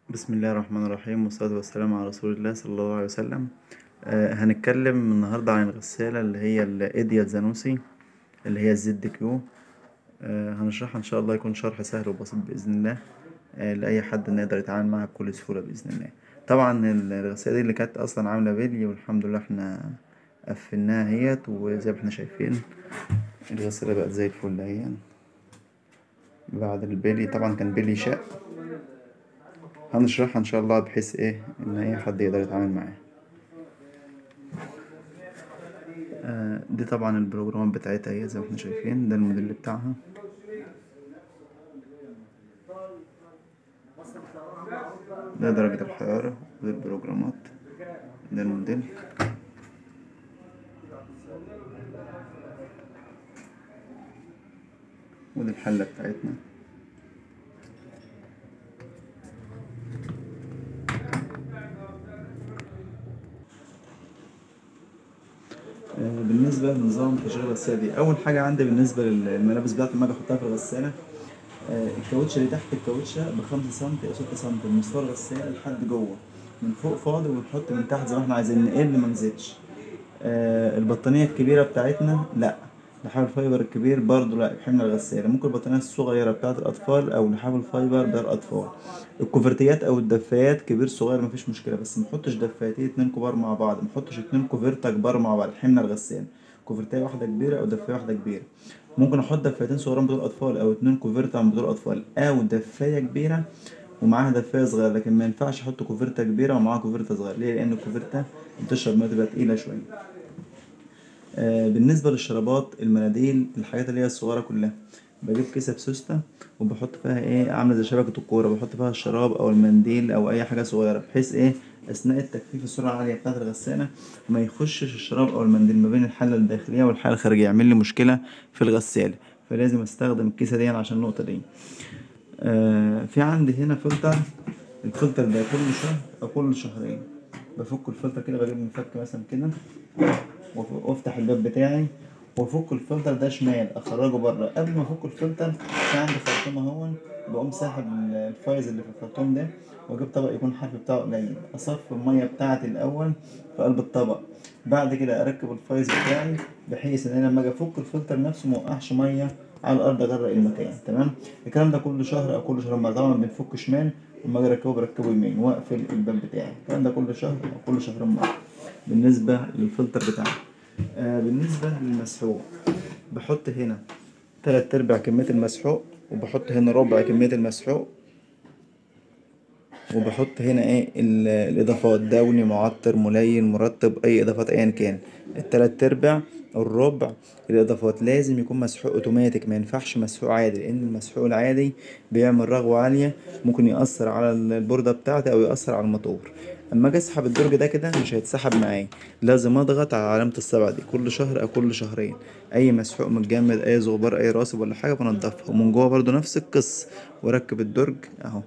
بسم الله الرحمن الرحيم والصلاة والسلام على رسول الله صلى الله عليه وسلم آه هنتكلم النهاردة عن الغسالة اللي هي الإيديا الزانوسي اللي هي الزد كيو آه هنشرحها إن شاء الله يكون شرح سهل وبسيط بإذن الله آه لأي حد نقدر يتعامل معاها بكل سهولة بإذن الله طبعا الغسالة دي اللي كانت أصلا عاملة بلي والحمد لله احنا قفلناها اهيت وزي ما احنا شايفين الغسالة بقت زي الفل اهي بعد البلي طبعا كان بلي شق هنشرحها ان شاء الله بحيث ايه ان اي حد يقدر يتعامل معاها آه دي طبعا البروجرامات بتاعتها هي زي ما احنا شايفين ده الموديل بتاعها ده درجة الحرارة وده البروجرامات ده الموديل ودي الحلة بتاعتنا آه، بالنسبة لنظام تشغيل الغسالة دي أول حاجة عندي بالنسبة للملابس بتاعتي لما أجي أحطها في الغسالة آه، الكاوتشة اللي تحت الكاوتشة بخمسة سنتي أو ستة سنتي من مستوى الغسالة لحد جوه من فوق فاضي ونحط من تحت زي ما احنا عايزين نقل ما نزيدش آه، البطانية الكبيرة بتاعتنا لأ لحاف الفايبر الكبير برضو لا بحمل الغسالة ممكن البطانية الصغيرة بتاعت الأطفال أو لحاف الفايبر ده الأطفال الكوفرتيات أو الدفايات كبير صغير مفيش مشكلة بس محطش دفايتين اتنين كبار مع بعض محطش اتنين كوفرتا كبار مع بعض حمل الغسالة كوفرتاية واحدة كبيرة أو دفاية واحدة كبيرة ممكن أحط دفايتين صغيرين بتوع الأطفال أو اتنين كوفرتا بتوع الأطفال أو دفاية كبيرة ومعاها دفاية صغيرة لكن ما ينفعش أحط كوفرتا كبيرة ومعاها كوفرتا صغيرة ليه؟ لأن الكوفرتا بتشرب مية تبقى تقيلة شوية آه، بالنسبة للشرابات المناديل الحاجات اللي هي الصغيرة كلها بجيب كيسة بسوستة وبحط فيها ايه عاملة زي شبكة الكورة بحط فيها الشراب أو المنديل أو أي حاجة صغيرة بحيث ايه أثناء التجفيف السرعة العالية بتاعة الغسالة ما يخشش الشراب أو المنديل ما بين الحلة الداخلية والحلة الخارجية يعمل لي مشكلة في الغسالة فلازم أستخدم الكيسة دي عشان النقطة دي آه في عندي هنا فلتر الفلتر ده كل شهر أو كل شهرين بفك الفلتر كده بجيب مفك مثلا كده وف- وافتح الباب بتاعي وافك الفلتر ده شمال اخرجه بره قبل ما افك الفلتر في عندي خرطوم اهون بقوم ساحب ال- الفايز اللي في الخرطوم ده واجيب طبق يكون الحرف بتاعه قليل اصفي الميه بتاعتي الاول في قلب الطبق بعد كده اركب الفايز بتاعي بحيث ان انا لما اجي افك الفلتر نفسه موقعش ميه على الارض اغرق المكان تمام الكلام ده كل شهر او كل شهرين مرة. طبعا بنفك شمال وما اجي اركبه بركبه يمين واقفل الباب بتاعي الكلام ده كل شهر او كل شهرين مره بالنسبه للفلتر بتاعي آه بالنسبة للمسحوق بحط هنا تلات أرباع كمية المسحوق وبحط هنا ربع كمية المسحوق وبحط هنا ايه ال- الإضافات دوني معطر ملين مرطب أي إضافات أيا كان التلات أرباع الربع الإضافات لازم يكون مسحوق أوتوماتيك ما ينفعش مسحوق عادي لأن المسحوق العادي بيعمل رغوة عالية ممكن يأثر على البوردة بتاعتي أو يأثر على الموتور اما اجي اسحب الدرج ده كده مش هيتسحب معايا لازم اضغط على علامة السبعة دي كل شهر او كل شهرين اي مسحوق متجمد اي زغبار اي راسب ولا حاجة بنضفها ومن جوه برضو نفس القصة واركب الدرج اهو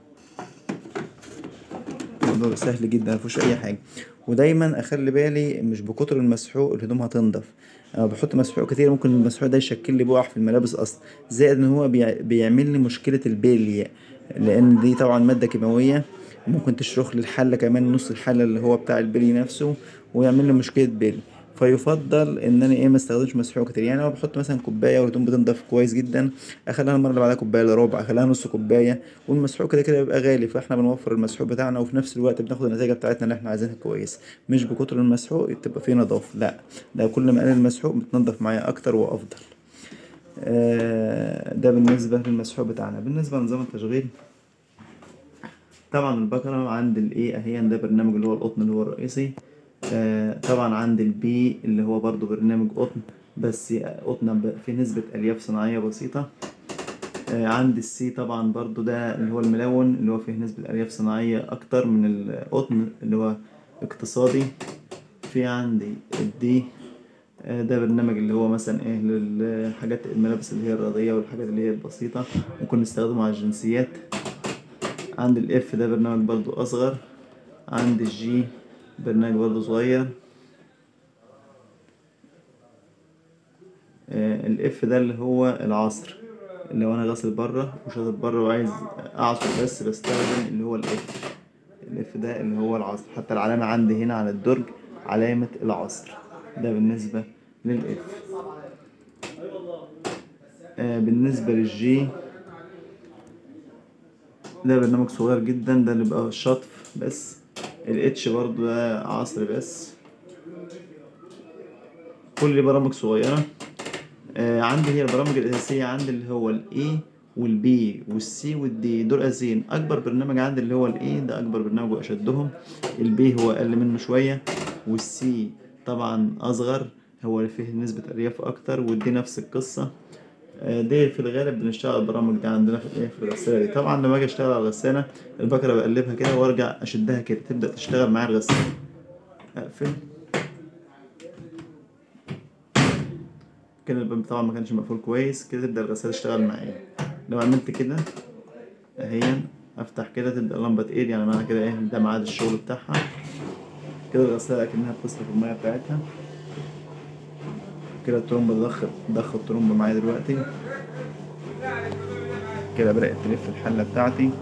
الموضوع سهل جدا مفيهوش اي حاجة ودايما اخلي بالي مش بكتر المسحوق الهدوم هتنضف انا بحط مسحوق كتير ممكن المسحوق ده يشكل لي بقع في الملابس اصلا زائد ان هو بيع- بيعمل لي مشكلة البيليا لان دي طبعا مادة كيماوية ممكن تشرخ لي الحلة كمان نص الحلة اللي هو بتاع البلي نفسه ويعمل لي مشكلة بلي فيفضل ان انا ايه ما استخدمش مسحوق كتير يعني لو بحط مثلا كوبايه والهدوم بتنضف كويس جدا اخليها المره اللي بعدها كوبايه الا ربع اخليها نص كوبايه والمسحوق كده كده بيبقى غالي فاحنا بنوفر المسحوق بتاعنا وفي نفس الوقت بناخد النتيجه بتاعتنا اللي احنا عايزينها كويس مش بكتر المسحوق تبقى فيه نظافه لا ده كل ما قل المسحوق بتنضف معايا اكتر وافضل آه، ده بالنسبه للمسحوق بتاعنا بالنسبه لنظام التشغيل طبعا البقرة عند الايه اهي ده برنامج اللي هو القطن اللي هو الرئيسي آه طبعا عند البي اللي هو برضو برنامج قطن بس قطن ب- في نسبة ألياف صناعية بسيطة آه عند السي طبعا برضو ده اللي هو الملون اللي هو فيه نسبة ألياف صناعية أكتر من القطن اللي هو اقتصادي في عندي الدي آه، ده برنامج اللي هو مثلا ايه للحاجات الملابس اللي هي الرياضية والحاجات اللي هي البسيطة ممكن نستخدمه على الجنسيات عند الاف ده برنامج برضو اصغر عند الجي برنامج برضو صغير الاف ده اللي هو العصر اللي هو انا غاسل بره وشاطط بره وعايز اعصر بس بستخدم اللي هو الاف الاف ده اللي هو العصر حتى العلامة عندي هنا على الدرج علامة العصر ده بالنسبة للاف آه بالنسبة للجي ده برنامج صغير جدا ده اللي بقى شطف بس الاتش برضو ده عصر بس كل دي برامج صغيرة آه عندي هي البرامج الأساسية عندي اللي هو الاي والبي والسي والدي دول أساسيين أكبر برنامج عندي اللي هو الاي ده أكبر برنامج وأشدهم البي هو أقل منه شوية والسي طبعا أصغر هو اللي فيه نسبة ألياف أكتر والدي نفس القصة آه، دي في الغالب بنشتغل البرامج دي عندنا في الايه في الغسالة دي طبعا لما اجي اشتغل على الغسالة البكرة بقلبها كده وارجع اشدها كده تبدأ تشتغل معايا الغسالة اقفل كده الباب طبعا ما كانش مقفول كويس كده تبدأ الغسالة تشتغل معايا لو عملت كده اهي افتح كده تبدأ اللمبة تقيل يعني معنى كده ايه ده ميعاد الشغل بتاعها كده الغسالة اكنها بتصرف المية بتاعتها كده الترومبة ضخ ضخ الترومبة معايا دلوقتي كده بدأت تلف الحلة بتاعتي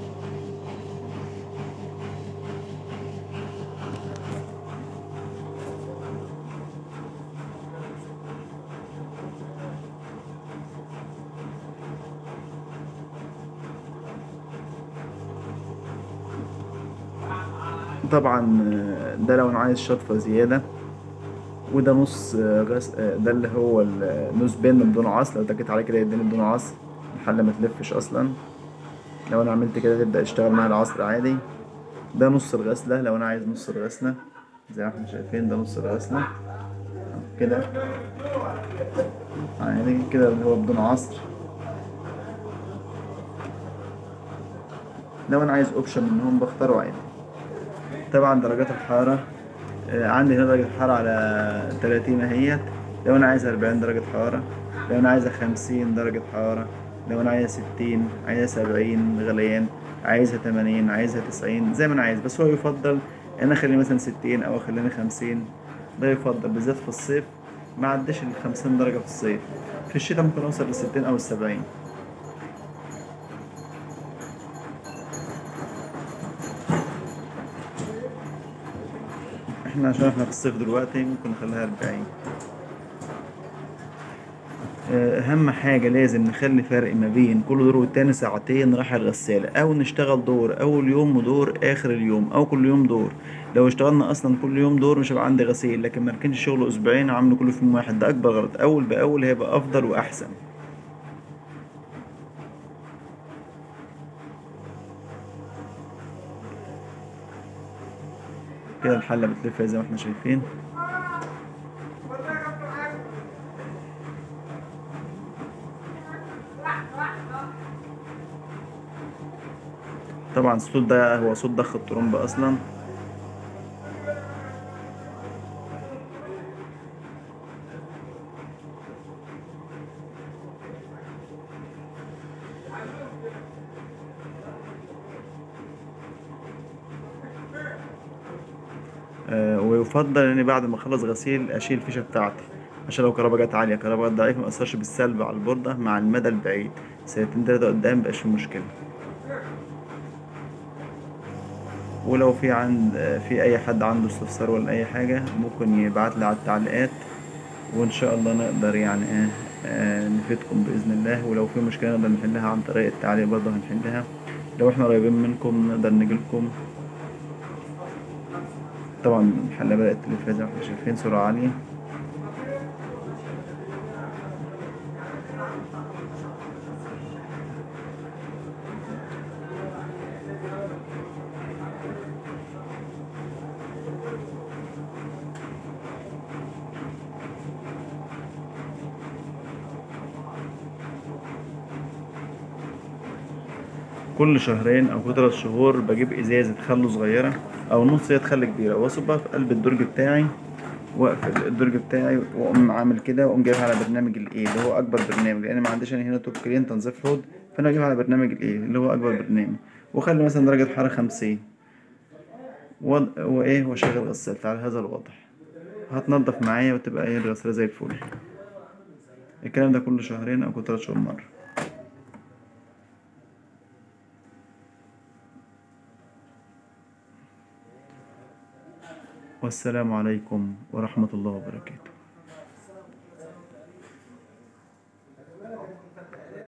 طبعا آه، ده لو انا عايز شطفة زيادة وده نص آه، غس آه، ده اللي هو النص بين بدون عصر لو تكيت عليه كده يديني بدون عصر الحلة ما تلفش اصلا لو انا عملت كده تبدأ يشتغل معايا العصر عادي ده نص الغسلة لو انا عايز نص الغسلة زي ما احنا شايفين ده نص الغسلة كده عادي كده اللي هو بدون عصر لو انا عايز اوبشن منهم بختاره عادي طبعا درجات الحرارة آه، عندي هنا درجة الحرارة على 30 اهيت لو انا عايز 40 درجة حرارة لو انا عايزة 50 درجة حرارة لو انا عايزة 60 عايزة 70 غليان عايزها 80 عايزها 90 زي ما انا عايز بس هو يفضل ان اخلي مثلا 60 او اخليني 50 ده يفضل بالذات في الصيف ما عدش ال 50 درجة في الصيف في الشتاء ممكن اوصل ل 60 او ال 70 احنا عشان احنا في الصيف دلوقتي ممكن نخليها 40 آه، اهم حاجة لازم نخلي فرق ما بين كل دور والتاني ساعتين راحة الغسالة او نشتغل دور اول يوم ودور اخر اليوم او كل يوم دور لو اشتغلنا اصلا كل يوم دور مش هيبقى عندي غسيل لكن ما نكنش شغل اسبوعين عامله كله في يوم واحد ده اكبر غلط اول باول هيبقى افضل واحسن كده الحلة بتلف زي ما احنا شايفين طبعا الصوت ده هو صوت ضخ الترومبة اصلا آه، ويفضل اني بعد ما اخلص غسيل اشيل الفيشه بتاعتي عشان لو كهرباء جت عاليه كهرباء جت ضعيف ما اثرش بالسلب على البورده مع المدى البعيد سنتين تلاته قدام مبقاش في مشكله ولو في عند آه، في اي حد عنده استفسار ولا اي حاجه ممكن يبعت لي على التعليقات وان شاء الله نقدر يعني ايه آه، نفيدكم باذن الله ولو في مشكله نقدر نحلها عن طريق التعليق برضه هنحلها لو احنا قريبين منكم نقدر نجيلكم طبعا الحلة بدأت تلف زي ما احنا شايفين سرعة عالية كل شهرين او كل ثلاث شهور بجيب ازازة خل صغيرة او نص ازازة خل كبيرة واصبها في قلب الدرج بتاعي واقفل الدرج بتاعي واقوم عامل كده واقوم جايبها على برنامج الايه اللي هو اكبر برنامج لان ما عنديش انا هنا توب كلين تنظيف حوض فانا اجيبها على برنامج الايه اللي هو اكبر برنامج واخلي مثلا درجة حرارة خمسين وض... وايه واشغل غسالتي على هذا الوضع هتنضف معايا وتبقى ايه الغسالة زي الفل الكلام ده كل شهرين او كل تلات شهور مرة والسلام عليكم ورحمة الله وبركاته